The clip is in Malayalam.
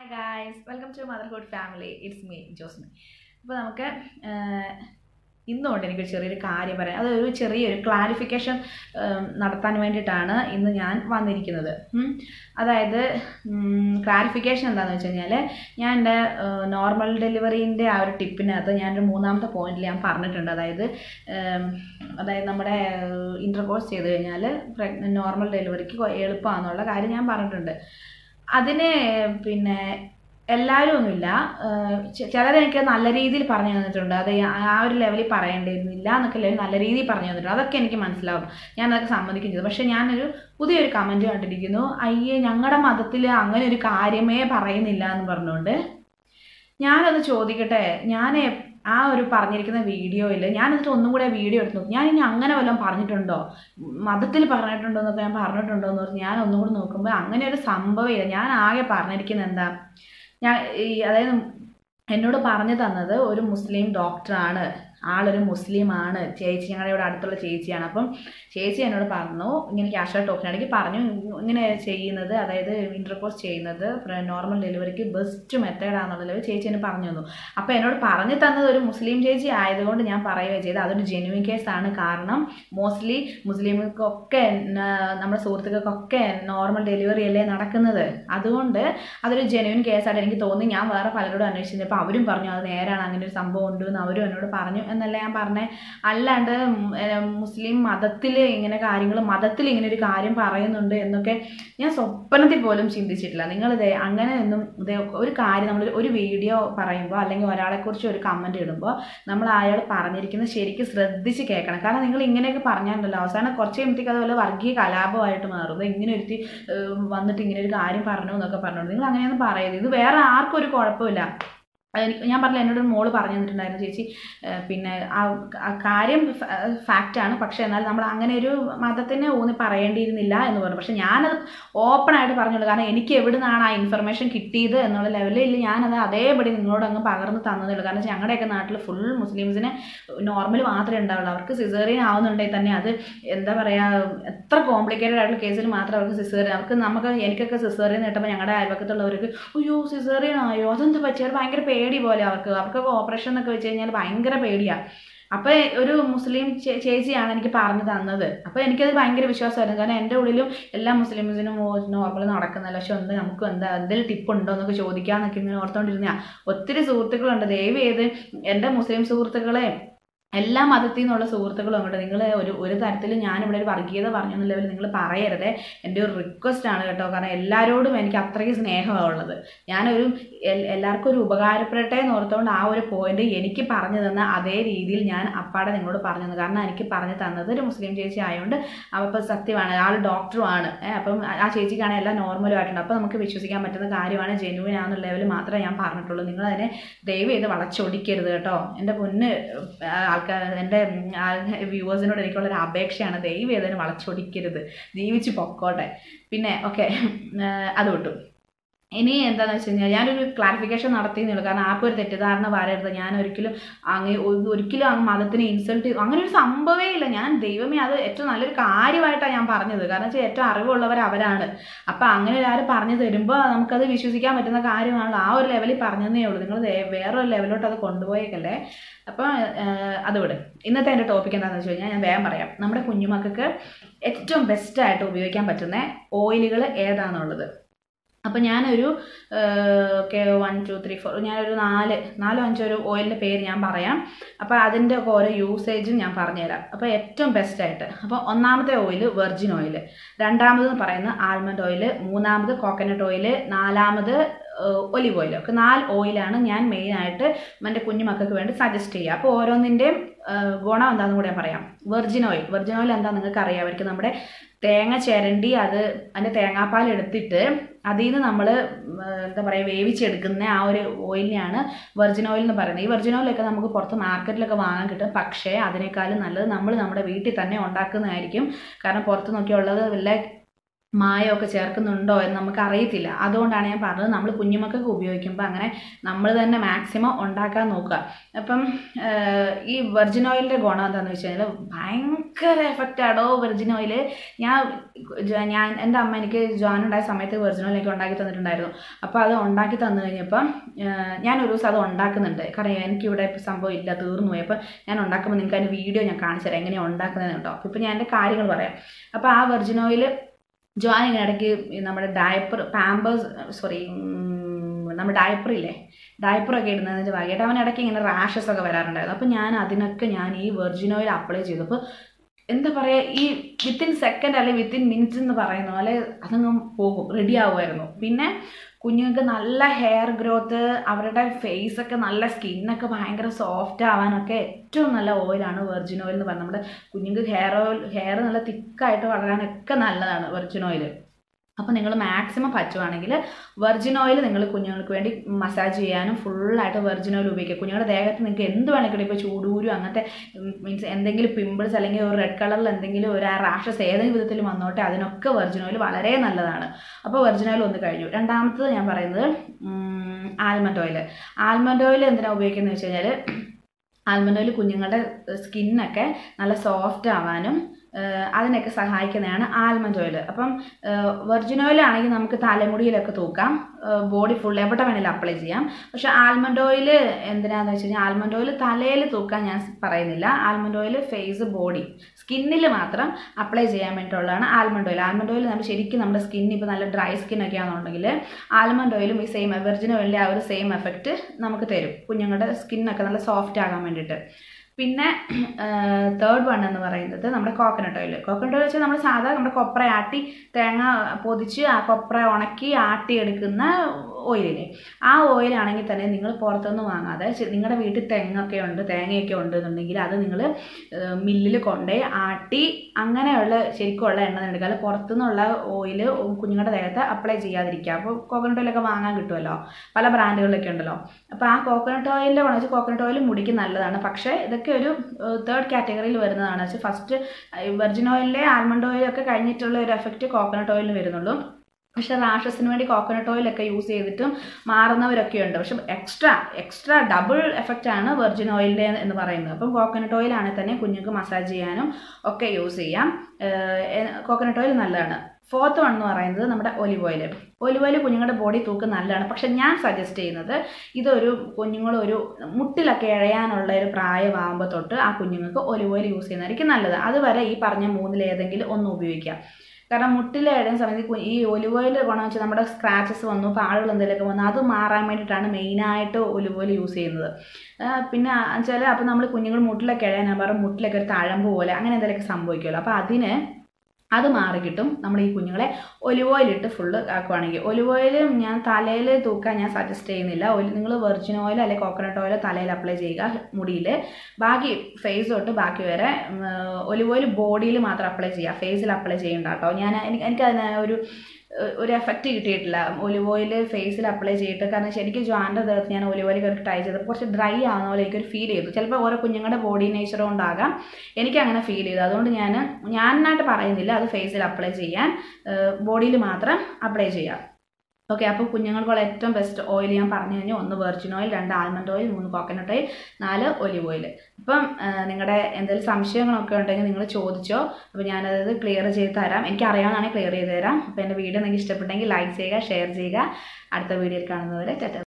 Hi guys welcome to motherhood family it's me Josmi അപ്പോൾ നമുക്ക് ഇന്നുകൊണ്ട് എനിക്ക് ചെറിയൊരു കാര്യം പറയാം അതൊരു ചെറിയൊരു ക്ലാരിഫിക്കേഷൻ നടത്താൻ വേണ്ടിയിട്ടാണ് ഇന്ന് ഞാൻ വന്നിരിക്കുന്നത് ഉം. അതായത് ക്ലാരിഫിക്കേഷൻ എന്താണെന്ന് വെച്ച് കഴിഞ്ഞാൽ ഞാൻ എൻ്റെ നോർമൽ ഡെലിവറീൻ്റെ ആ ഒരു ടിപ്പിനകത്ത് ഞാനൊരു മൂന്നാമത്തെ പോയിന്റിൽ ഞാൻ പറഞ്ഞിട്ടുണ്ട് അതായത് ഉം, അതായത് നമ്മുടെ ഇൻ്റർകോഴ്സ് ചെയ്ത് കഴിഞ്ഞാൽ നോർമൽ ഡെലിവറിക്ക് എളുപ്പമാണെന്നുള്ള കാര്യം ഞാൻ പറഞ്ഞിട്ടുണ്ട് അതിന് പിന്നെ എല്ലാവരും ഒന്നുമില്ല ചിലത് എനിക്ക് നല്ല രീതിയിൽ പറഞ്ഞു തന്നിട്ടുണ്ട് അത് ആ ഒരു ലെവലിൽ പറയേണ്ടിയിരുന്നില്ല എന്നൊക്കെ ലെവലിൽ നല്ല രീതിയിൽ പറഞ്ഞു തന്നിട്ടുണ്ട് അതൊക്കെ എനിക്ക് മനസ്സിലാവും ഞാൻ അതൊക്കെ സമ്മതിക്കും ചെയ്തു പക്ഷേ ഞാനൊരു പുതിയൊരു കമൻറ്റ് കണ്ടിരിക്കുന്നു അയ്യേ ഞങ്ങളുടെ മതത്തിൽ അങ്ങനെ ഒരു കാര്യമേ പറയുന്നില്ല എന്ന് പറഞ്ഞുകൊണ്ട് ഞാനത് ചോദിക്കട്ടെ ഞാൻ ആ ഒരു പറഞ്ഞിരിക്കുന്ന വീഡിയോയിൽ ഞാൻ എന്നിട്ട് ഒന്നും കൂടെ വീഡിയോ എടുത്ത് നോക്കി ഞാൻ ഇനി അങ്ങനെ വല്ലതും പറഞ്ഞിട്ടുണ്ടോ മതത്തിൽ പറഞ്ഞിട്ടുണ്ടോ എന്നൊക്കെ ഞാൻ പറഞ്ഞിട്ടുണ്ടോ എന്ന് പറഞ്ഞ് ഞാൻ ഒന്നും കൂടെ നോക്കുമ്പോൾ അങ്ങനെ ഒരു സംഭവമില്ല ഞാൻ ആകെ പറഞ്ഞിരിക്കുന്നത് എന്താ ഞാൻ ഈ അതായത് എന്നോട് പറഞ്ഞു തന്നത് ഒരു മുസ്ലിം ഡോക്ടറാണ് ആളൊരു മുസ്ലിമാണ് ചേച്ചി ഞങ്ങളുടെ ഇവിടെ അടുത്തുള്ള ചേച്ചിയാണ് അപ്പം ചേച്ചി എന്നോട് പറഞ്ഞു ഇങ്ങനെ ക്യാഷ് ഔട്ട് ടോക്കനാണെങ്കിൽ പറഞ്ഞു ഇങ്ങനെ ചെയ്യുന്നത് അതായത് ഇൻ്റർകോഴ്സ് ചെയ്യുന്നത് നോർമൽ ഡെലിവറിക്ക് ബെസ്റ്റ് മെത്തേഡാണെന്നുള്ളത് ചേച്ചി എന്നെ പറഞ്ഞു തന്നു അപ്പോൾ എന്നോട് പറഞ്ഞു തന്നത് ഒരു മുസ്ലിം ചേച്ചി ആയതുകൊണ്ട് ഞാൻ പറയുക ചെയ്തത് അതൊരു ജെനുവിൻ കേസാണ് കാരണം മോസ്റ്റ്ലി മുസ്ലിംകൾക്കൊക്കെ നമ്മുടെ സുഹൃത്തുക്കൾക്കൊക്കെ നോർമൽ ഡെലിവറി അല്ലേ നടക്കുന്നത് അതുകൊണ്ട് അതൊരു ജെനുവിൻ കേസായിട്ട് എനിക്ക് തോന്നി ഞാൻ വേറെ പലരോടും അന്വേഷിച്ചപ്പോൾ അവരും പറഞ്ഞു അത് നേരാണ് അങ്ങനെ ഒരു സംഭവം ഉണ്ട് എന്ന് അവരും എന്നോട് പറഞ്ഞു എന്നല്ല ഞാൻ പറഞ്ഞേ അല്ലാണ്ട് മുസ്ലിം മതത്തിൽ ഇങ്ങനെ കാര്യങ്ങൾ മതത്തിൽ ഇങ്ങനെ ഒരു കാര്യം പറയുന്നുണ്ട് എന്നൊക്കെ ഞാൻ സ്വപ്നത്തിൽ പോലും ചിന്തിച്ചിട്ടില്ല നിങ്ങളിത് അങ്ങനെ ഒന്നും ഇത് ഒരു കാര്യം നമ്മൾ ഒരു വീഡിയോ പറയുമ്പോൾ അല്ലെങ്കിൽ ഒരാളെക്കുറിച്ച് ഒരു കമൻറ്റ് ഇടുമ്പോൾ നമ്മൾ അയാൾ പറഞ്ഞിരിക്കുന്നത് ശരിക്കും ശ്രദ്ധിച്ച് കേൾക്കണം കാരണം നിങ്ങൾ ഇങ്ങനെയൊക്കെ പറഞ്ഞാലുണ്ടല്ലോ അവസാനം കുറച്ച് കഴിയുമ്പോഴത്തേക്ക് അതുപോലെ വർഗീയ കലാപമായിട്ട് മാറും ഇങ്ങനെ ഒരുത്തി വന്നിട്ട് ഇങ്ങനെ ഒരു കാര്യം പറഞ്ഞു എന്നൊക്കെ പറഞ്ഞോണ്ട് നിങ്ങൾ അങ്ങനെയൊന്നും പറയരുത് ഇത് വേറെ ആർക്കും ഒരു കുഴപ്പമില്ല എനിക്ക് ഞാൻ പറഞ്ഞില്ല എന്നോട് മോള് പറഞ്ഞു തന്നിട്ടുണ്ടായിരുന്നു ചേച്ചി പിന്നെ ആ കാര്യം ഫാക്റ്റാണ് പക്ഷേ എന്നാൽ നമ്മൾ അങ്ങനെ ഒരു മതത്തിനെ ഊന്നി പറയേണ്ടിയിരുന്നില്ല എന്ന് പറഞ്ഞു പക്ഷേ ഞാനത് ഓപ്പൺ ആയിട്ട് പറഞ്ഞുള്ളൂ കാരണം എനിക്ക് എവിടെ നിന്നാണ് ആ ഇൻഫർമേഷൻ കിട്ടിയത് എന്നുള്ള ലെവലിൽ ഞാനത് അതേപടി നിങ്ങളോട് അങ്ങ് പകർന്ന് തന്നതേ കാരണം ഞങ്ങളുടെയൊക്കെ നാട്ടിൽ ഫുൾ മുസ്ലിംസിന് നോർമൽ മാത്രമേ ഉണ്ടാവുള്ളൂ അവർക്ക് സിസേറിയൻ ആവുന്നുണ്ടെങ്കിൽ തന്നെ അത് എന്താ പറയുക എത്ര കോംപ്ലിക്കേറ്റഡ് ആയിട്ടുള്ള കേസിൽ മാത്രമേ അവർക്ക് സിസേറിയൻ അവർക്ക് നമുക്ക് എനിക്കൊക്കെ സിസേറിയൻ കിട്ടുമ്പോൾ ഞങ്ങളുടെ അയൽവക്കത്തുള്ളവർക്ക് അയ്യോ സിസേറിയൻ ആയോ അതെന്ത് പറ്റിയാൽ ഭയങ്കര പേടി പോലെ അവർക്ക് അവർക്കൊക്കെ ഓപ്പറേഷൻ എന്നൊക്കെ വെച്ച് കഴിഞ്ഞാൽ ഭയങ്കര പേടിയാണ് അപ്പോൾ ഒരു മുസ്ലിം ചേച്ചിയാണ് എനിക്ക് പറഞ്ഞു തന്നത് അപ്പോൾ എനിക്കത് ഭയങ്കര വിശ്വാസമായിരുന്നു കാരണം എൻ്റെ ഉള്ളിലും എല്ലാ മുസ്ലിംസിനും നോർമൽ നടക്കുന്നല്ല പക്ഷെ ഒന്ന് നമുക്ക് എന്താ എന്തെങ്കിലും ടിപ്പ് ഉണ്ടോ എന്നൊക്കെ ചോദിക്കാമെന്നൊക്കെ ഇങ്ങനെ ഓർത്തുകൊണ്ടിരുന്ന ഒത്തിരി സുഹൃത്തുക്കളുണ്ട് ദയവ് ചെയ്ത് എൻ്റെ മുസ്ലിം സുഹൃത്തുക്കളെ എല്ലാ മതത്തിൽ നിന്നുള്ള സുഹൃത്തുക്കളും അങ്ങോട്ട് നിങ്ങൾ ഒരു ഒരു തരത്തിൽ ഞാനിവിടെ ഒരു വർഗീയത പറഞ്ഞു എന്നുള്ള ലെവലിൽ നിങ്ങൾ പറയരുതേ എൻ്റെ ഒരു റിക്വസ്റ്റ് ആണ് കേട്ടോ കാരണം എല്ലാവരോടും എനിക്ക് അത്രയ്ക്ക് സ്നേഹമാണ് ഉള്ളത് ഞാനൊരു എല്ലാവർക്കും ഒരു ഉപകാരപ്പെടട്ടെ എന്ന് ഓർത്തുകൊണ്ട് ആ ഒരു പോയിന്റ് എനിക്ക് പറഞ്ഞു തന്ന അതേ രീതിയിൽ ഞാൻ അപ്പാടെ നിങ്ങളോട് പറഞ്ഞു തന്നു കാരണം എനിക്ക് പറഞ്ഞു തന്നത് ഒരു മുസ്ലിം ചേച്ചി ആയതുകൊണ്ട് അപ്പോൾ സത്യമാണ് ആൾ ഡോക്ടറുമാണ് അപ്പം ആ ചേച്ചിക്കാണ് എല്ലാം നോർമലും ആയിട്ടുണ്ട് അപ്പോൾ നമുക്ക് വിശ്വസിക്കാൻ പറ്റുന്ന കാര്യമാണ് ജെനുവിൻ ആണെന്നുള്ള ലെവലിൽ മാത്രമേ ഞാൻ പറഞ്ഞിട്ടുള്ളൂ നിങ്ങൾ അതിനെ ദയവ് ചെയ്ത് വളച്ചൊടിക്കരുത് കേട്ടോ എൻ്റെ പൊന്ന് ആൾക്കാർ എൻ്റെ വ്യൂവേഴ്സിനോട് എനിക്കുള്ളൊരു അപേക്ഷയാണ് ദയവ് ചെയ്തതിന് വളച്ചൊടിക്കരുത് ജീവിച്ച് പൊക്കോട്ടെ പിന്നെ ഓക്കെ അത് വിട്ടു ഇനി എന്താണെന്ന് വെച്ച് കഴിഞ്ഞാൽ ഞാനൊരു ക്ലാരിഫിക്കേഷൻ നടത്തിയെന്നുള്ളൂ കാരണം ആർക്കും ഒരു തെറ്റിദ്ധാരണ വരരുത് ഞാൻ ഒരിക്കലും അങ്ങ് ഒരിക്കലും അങ്ങ് മതത്തിനെ ഇൻസൾട്ട് ചെയ്തു അങ്ങനെ ഒരു സംഭവമേ ഇല്ല ഞാൻ ദൈവമേ അത് ഏറ്റവും നല്ലൊരു കാര്യമായിട്ടാണ് ഞാൻ പറഞ്ഞത് കാരണം വെച്ചാൽ ഏറ്റവും അറിവുള്ളവർ അവരാണ് അപ്പം അങ്ങനെ ഒരാൾ പറഞ്ഞു തരുമ്പോൾ നമുക്കത് വിശ്വസിക്കാൻ പറ്റുന്ന കാര്യമാണല്ലോ ആ ഒരു ലെവലിൽ പറഞ്ഞതേ ഉള്ളൂ നിങ്ങൾ വേറൊരു ലെവലിലോട്ട് അത് കൊണ്ടുപോയേക്കല്ലേ അപ്പോൾ അത് വിട് ഇന്നത്തെ എൻ്റെ ടോപ്പിക് എന്താണെന്ന് വെച്ച് കഴിഞ്ഞാൽ ഞാൻ വേഗം പറയാം നമ്മുടെ കുഞ്ഞുമക്കൾക്ക് ഏറ്റവും ബെസ്റ്റായിട്ട് ഉപയോഗിക്കാൻ പറ്റുന്ന ഓയിലുകൾ ഏതാണെന്നുള്ളത് അപ്പം ഞാനൊരു okay one two three four ഞാനൊരു നാല് നാലോ അഞ്ചോ ഒരു ഓയിലിൻ്റെ പേര് ഞാൻ പറയാം അപ്പോൾ അതിൻ്റെ ഒക്കെ ഓരോ യൂസേജും ഞാൻ പറഞ്ഞുതരാം അപ്പോൾ ഏറ്റവും ബെസ്റ്റായിട്ട് അപ്പോൾ ഒന്നാമത്തെ ഓയിൽ വെർജിൻ ഓയിൽ രണ്ടാമത് പറയുന്നത് ആൽമണ്ട് ഓയിൽ മൂന്നാമത് കോക്കനട്ട് ഓയിൽ നാലാമത് ഒലിവ് ഓയിൽ ഒക്കെ നാല് ഓയിലാണ് ഞാൻ മെയിനായിട്ട് എൻ്റെ കുഞ്ഞു മക്കൾക്ക് വേണ്ടി സജസ്റ്റ് ചെയ്യുക അപ്പോൾ ഓരോന്നിൻ്റെയും ഗുണം എന്താണെന്ന് കൂടെ ഞാൻ പറയാം വെർജിൻ ഓയിൽ വെർജിൻ ഓയിൽ എന്താ നിങ്ങൾക്ക് അറിയാമായിരിക്കും നമ്മുടെ തേങ്ങ ചിരണ്ടി അത് അതിൻ്റെ തേങ്ങാപ്പാൽ എടുത്തിട്ട് അതിൽ നിന്ന് നമ്മൾ എന്താ പറയുക വേവിച്ചെടുക്കുന്ന ആ ഒരു ഓയിലിനെയാണ് വെർജിൻ ഓയിൽ എന്ന് പറയുന്നത് ഈ വെർജിൻ ഓയിലൊക്കെ നമുക്ക് പുറത്ത് മാർക്കറ്റിലൊക്കെ വാങ്ങാൻ കിട്ടും പക്ഷേ അതിനേക്കാളും നല്ലത് നമ്മൾ നമ്മുടെ വീട്ടിൽ തന്നെ ഉണ്ടാക്കുന്നതായിരിക്കും കാരണം പുറത്ത് നോക്കിയുള്ളത് വല്ല മായമൊക്കെ ചേർക്കുന്നുണ്ടോ എന്ന് നമുക്ക് അറിയത്തില്ല അതുകൊണ്ടാണ് ഞാൻ പറഞ്ഞത് നമ്മൾ കുഞ്ഞുമക്കൾക്ക് ഉപയോഗിക്കുമ്പോൾ അങ്ങനെ നമ്മൾ തന്നെ മാക്സിമം ഉണ്ടാക്കാൻ നോക്കുക അപ്പം ആഹ്, ഈ വെർജിൻ ഓയിലിൻ്റെ ഗുണം എന്താണെന്ന് വെച്ച് കഴിഞ്ഞാൽ ഭയങ്കര എഫക്റ്റ് ആടോ വെർജിൻ ഓയിൽ ഞാൻ ജ- ഞാൻ എൻ്റെ അമ്മ എനിക്ക് ജോനുണ്ടായ സമയത്ത് വെർജിൻ ഓയിൽ എനിക്ക് ഉണ്ടാക്കി തന്നിട്ടുണ്ടായിരുന്നു അപ്പോൾ അത് ഉണ്ടാക്കി തന്നു കഴിഞ്ഞപ്പം ആഹ്, ഞാൻ ഒരു ദിവസം അത് ഉണ്ടാക്കുന്നുണ്ട് കാരണം എനിക്കിവിടെ ഇപ്പം സംഭവം ഇല്ല തീർന്നു പോയി അപ്പം ഞാൻ ഉണ്ടാക്കുമ്പോൾ നിങ്ങൾക്ക് അതിൻ്റെ വീഡിയോ ഞാൻ കാണിച്ചു തരാം എങ്ങനെയാണ് ഉണ്ടാക്കുന്നത് കേട്ടോ അപ്പോൾ ഇപ്പം ഞാൻ എൻ്റെ കാര്യങ്ങൾ പറയാം അപ്പോൾ ആ വെർജിൻ ഓയിൽ ജോൻ ഇങ്ങനെ ഇടയ്ക്ക് ഈ നമ്മുടെ ഡയപ്പർ പാമ്പേഴ്സ് സോറി നമ്മുടെ ഡയപ്പർ ഇല്ലേ ഡയപ്പറൊക്കെ ഇടുന്നതിൻ്റെ ഭാഗമായിട്ട് അവൻ ഇടയ്ക്ക് ഇങ്ങനെ റാഷസ് ഒക്കെ വരാറുണ്ടായിരുന്നു അപ്പോൾ ഞാൻ അതിനൊക്കെ ഞാൻ ഈ വെർജിൻ ഓയിൽ അപ്ലൈ ചെയ്തു അപ്പോൾ എന്താ പറയുക ഈ വിത്തിൻ സെക്കൻഡ് അല്ലെങ്കിൽ വിത്തിൻ മിനിറ്റ്സ് എന്ന് പറയുന്ന പോലെ അതങ്ങ് പോകും റെഡി ആവുമായിരുന്നു പിന്നെ കുഞ്ഞുങ്ങൾക്ക് നല്ല ഹെയർ ഗ്രോത്ത് അവരുടെ ഫേസ് ഒക്കെ നല്ല സ്കിന്നൊക്കെ ഭയങ്കര സോഫ്റ്റ് ആവാനൊക്കെ ഏറ്റവും നല്ല ഓയിലാണ് വെർജിൻ ഓയിൽ എന്ന് പറയുന്നത് നമ്മുടെ കുഞ്ഞുങ്ങൾക്ക് ഹെയർ ഓയിൽ ഹെയർ നല്ല തിക്കായിട്ട് വളരാനൊക്കെ നല്ലതാണ് വെർജിൻ ഓയിൽ അപ്പോൾ നിങ്ങൾ മാക്സിമം പറ്റുവാണെങ്കിൽ വെർജിൻ ഓയിൽ നിങ്ങൾ കുഞ്ഞുങ്ങൾക്ക് വേണ്ടി മസാജ് ചെയ്യാനും ഫുള്ളായിട്ട് വെർജിൻ ഓയിൽ ഉപയോഗിക്കുക കുഞ്ഞുങ്ങളുടെ ദേഹത്ത് നിങ്ങൾക്ക് എന്ത് വേണമെങ്കിലും ഇപ്പോൾ ചൂടൂരും അങ്ങനത്തെ മീൻസ് എന്തെങ്കിലും പിമ്പിൾസ് അല്ലെങ്കിൽ ഒരു റെഡ് കളറിൽ എന്തെങ്കിലും ഒരു റാഷസ് ഏതെങ്കിലും വിധത്തിൽ വന്നോട്ടെ അതിനൊക്കെ വെർജിൻ ഓയിൽ വളരെ നല്ലതാണ് അപ്പോൾ വെർജിൻ ഓയിൽ ഒന്ന് കഴിഞ്ഞു രണ്ടാമത്തത് ഞാൻ പറയുന്നത് ആൽമണ്ട് ഓയിൽ ആൽമണ്ട് ഓയിൽ എന്തിനാണ് ഉപയോഗിക്കുന്നത് വെച്ച് കഴിഞ്ഞാൽ ആൽമണ്ട് ഓയിൽ കുഞ്ഞുങ്ങളുടെ സ്കിന്നൊക്കെ നല്ല സോഫ്റ്റ് ആവാനും ഏഹ് അതിനൊക്കെ സഹായിക്കുന്നതാണ് ആൽമണ്ട് ഓയിൽ അപ്പം വെർജിൻ ഓയിൽ ആണെങ്കിൽ നമുക്ക് തലമുടിയിലൊക്കെ തൂക്കാം ബോഡി ഫുൾ എവിടെ വേണേലും അപ്ലൈ ചെയ്യാം പക്ഷെ ആൽമണ്ട് ഓയിൽ എന്തിനാന്ന് വെച്ച് കഴിഞ്ഞാൽ ആൽമണ്ട് ഓയിൽ തലയിൽ തൂക്കാൻ ഞാൻ പറയുന്നില്ല ആൽമണ്ട് ഓയിൽ ഫേസ് ബോഡി സ്കിന്നിൽ മാത്രം അപ്ലൈ ചെയ്യാൻ വേണ്ടിയിട്ടുള്ളതാണ് ആൽമണ്ട് ഓയിൽ ആൽമണ്ട് ഓയിൽ നമ്മൾ ശരിക്കും നമ്മുടെ സ്കിൻ ഇപ്പോൾ നല്ല ഡ്രൈ സ്കിൻ ഒക്കെ ആണെന്നുണ്ടെങ്കിൽ ആൽമണ്ട് ഓയിലും ഈ സെയിം വെർജിൻ ഓയിലിൻ്റെ ആ ഒരു സെയിം എഫക്റ്റ് നമുക്ക് തരും കുഞ്ഞുങ്ങളുടെ സ്കിന്നൊക്കെ നല്ല സോഫ്റ്റ് ആകാൻ വേണ്ടിയിട്ട് പിന്നെ തേർഡ് വൺ എന്ന് പറയുന്നത് നമ്മുടെ കോക്കനട്ട് ഓയിൽ കോക്കനട്ട് ഓയിൽ വെച്ചാൽ നമ്മൾ സാധാ നമ്മുടെ കൊപ്ര ആട്ടി തേങ്ങ പൊതിച്ച് ആ കൊപ്ര ഉണക്കി ആട്ടി എടുക്കുന്ന ഓയിലില്ലേ ആ ഓയിലാണെങ്കിൽ തന്നെ നിങ്ങൾ പുറത്തുനിന്ന് വാങ്ങാതെ ചെ- നിങ്ങളുടെ വീട്ടിൽ തെങ്ങൊക്കെ ഉണ്ട് തേങ്ങയൊക്കെ ഉണ്ട് എന്നുണ്ടെങ്കിൽ അത് നിങ്ങൾ മില്ലിൽ കൊണ്ടുപോയി ആട്ടി അങ്ങനെയുള്ള ശരിക്കുള്ള എണ്ണ എടുക്കുക അല്ല പുറത്തുനിന്നുള്ള ഓയിൽ കുഞ്ഞുങ്ങളുടെ ദേഹത്ത് അപ്ലൈ ചെയ്യാതിരിക്കുക അപ്പോൾ കോക്കനട്ട് ഓയിലൊക്കെ വാങ്ങാൻ കിട്ടുമല്ലോ പല ബ്രാൻഡുകളിലൊക്കെ ഉണ്ടല്ലോ അപ്പോൾ ആ കോക്കനട്ട് ഓയിലിൻ്റെ ഗുണം വെച്ചാൽ കോക്കനട്ട് ഓയിൽ മുടിക്ക് നല്ലതാണ് പക്ഷേ ഇതൊക്കെ ഒരു തേർഡ് കാറ്റഗറിയിൽ വരുന്നതാണ് വെച്ചാൽ ഫസ്റ്റ് വെർജിൻ ഓയിലിലെ ആൽമണ്ട് ഓയിലൊക്കെ കഴിഞ്ഞിട്ടുള്ള ഒരു എഫക്റ്റ് കോക്കനട്ട് ഓയിലിന് വരുന്നുള്ളൂ പക്ഷെ റാഷസിന് വേണ്ടി കോക്കനട്ട് ഓയിലൊക്കെ യൂസ് ചെയ്തിട്ടും മാറുന്നവരൊക്കെ ഉണ്ട് പക്ഷെ എക്സ്ട്രാ എക്സ്ട്രാ ഡബിൾ എഫക്റ്റ് ആണ് വെർജിൻ ഓയിലിൻ്റെ എന്ന് പറയുന്നത് അപ്പം കോക്കനട്ട് ഓയിലാണെങ്കിൽ തന്നെ കുഞ്ഞുങ്ങൾക്ക് മസാജ് ചെയ്യാനും ഒക്കെ യൂസ് ചെയ്യാം കോക്കനട്ട് ഓയിൽ നല്ലതാണ് ഫോർത്ത് വൺ എന്ന് പറയുന്നത് നമ്മുടെ ഒലിവ് ഓയിൽ ഒലിവ് ഓയിൽ കുഞ്ഞുങ്ങളുടെ ബോഡി തൂക്ക് നല്ലതാണ് പക്ഷെ ഞാൻ സജസ്റ്റ് ചെയ്യുന്നത് ഇതൊരു കുഞ്ഞുങ്ങൾ ഒരു മുട്ടിലൊക്കെ ഇഴയാനുള്ള ഒരു പ്രായമാകുമ്പോൾ തൊട്ട് ആ കുഞ്ഞുങ്ങൾക്ക് ഒലിവ് ഓയിൽ യൂസ് ചെയ്യുന്നതായിരിക്കും നല്ലത് അതുവരെ ഈ പറഞ്ഞ മൂന്നിൽ ഏതെങ്കിലും ഒന്ന് ഉപയോഗിക്കാം കാരണം മുട്ടിൽ ഇടുന്ന സമയത്ത് കു- ഈ ഒലിവ് ഓയിൽ ഗുണം വെച്ചാൽ നമ്മുടെ സ്ക്രാച്ചസ് വന്നു പാടുകൾ എന്തെങ്കിലുമൊക്കെ വന്നു അത് മാറാൻ വേണ്ടിയിട്ടാണ് മെയിനായിട്ട് ഒലിവ് ഓയിൽ യൂസ് ചെയ്യുന്നത് ആ, പിന്നെ വെച്ചാൽ അപ്പോൾ നമ്മൾ കുഞ്ഞുങ്ങൾ മുട്ടിലൊക്കെ ഇഴയാൻ ഞാൻ പറഞ്ഞു മുട്ടിലൊക്കെ ഒരു തഴമ്പ് പോലെ അങ്ങനെ എന്തെങ്കിലുമൊക്കെ സംഭവിക്കുമല്ലോ അപ്പോൾ അതിന് അത് മാറി കിട്ടും നമ്മൾ ഈ കുഞ്ഞുങ്ങളെ ഒലിവ് ഓയിൽ ഇട്ട് ഫുള്ള് ആക്കുവാണെങ്കിൽ ഒലിവ് ഓയിൽ ഞാൻ തലയിൽ തൂക്കാൻ ഞാൻ സജസ്റ്റ് ചെയ്യുന്നില്ല നിങ്ങൾ വെർജിൻ ഓയിൽ അല്ലെങ്കിൽ കോക്കനട്ട് ഓയിൽ തലയിൽ അപ്ലൈ ചെയ്യുക മുടിയിൽ ബാക്കി ഫേസ് തൊട്ട് ബാക്കി വരെ ഒലിവ് ഓയിൽ ബോഡിയിൽ മാത്രം അപ്ലൈ ചെയ്യുക ഫേസിൽ അപ്ലൈ ചെയ്യണ്ട കേട്ടോ ഞാൻ എനിക്ക് എനിക്കതിന് ഒരു ഒരു എഫക്റ്റ് കിട്ടിയിട്ടില്ല ഒലിവ് ഓയിൽ ഫേസിൽ അപ്ലൈ ചെയ്തിട്ട് കാരണം ശരിക്കും ജോൻ്റെ ദേഹത്ത് ഞാൻ ഒലിവ് ഓയിൽ കയറി ട്രൈ ചെയ്തപ്പോൾ കുറച്ച് ഡ്രൈ ആവുന്ന പോലെ എനിക്കൊരു ഫീൽ ചെയ്തു ചിലപ്പോൾ ഓരോ കുഞ്ഞുങ്ങളുടെ ബോഡി നേച്ചർ കൊണ്ടാകാം എനിക്ക് അങ്ങനെ ഫീൽ ചെയ്തു അതുകൊണ്ട് ഞാൻ ഞാനായിട്ട് പറയുന്നില്ല അത് ഫേസിൽ അപ്ലൈ ചെയ്യാൻ ബോഡിയിൽ മാത്രം അപ്ലൈ ചെയ്യാം ഓക്കെ അപ്പോൾ കുഞ്ഞുങ്ങൾക്കുള്ള ഏറ്റവും ബെസ്റ്റ് ഓയിൽ ഞാൻ പറഞ്ഞു കഴിഞ്ഞു ഒന്ന് വെർജിൻ ഓയിൽ രണ്ട് ആൽമണ്ട് ഓയിൽ മൂന്ന് കോക്കനട്ട് ഓയിൽ നാല് ഒലിവ് ഓയിൽ അപ്പം നിങ്ങളുടെ എന്തെങ്കിലും സംശയങ്ങളൊക്കെ ഉണ്ടെങ്കിൽ നിങ്ങൾ ചോദിച്ചോ അപ്പോൾ ഞാനത് ക്ലിയർ ചെയ്ത് തരാം എനിക്ക് അറിയാവുന്നതാണെങ്കിൽ ക്ലിയർ ചെയ്ത് തരാം അപ്പോൾ എൻ്റെ വീഡിയോ നിങ്ങൾക്ക് ഇഷ്ടപ്പെട്ടെങ്കിൽ ലൈക്ക് ചെയ്യുക ഷെയർ ചെയ്യുക അടുത്ത വീഡിയോയിൽ കാണുന്നവരെ ടാറ്റ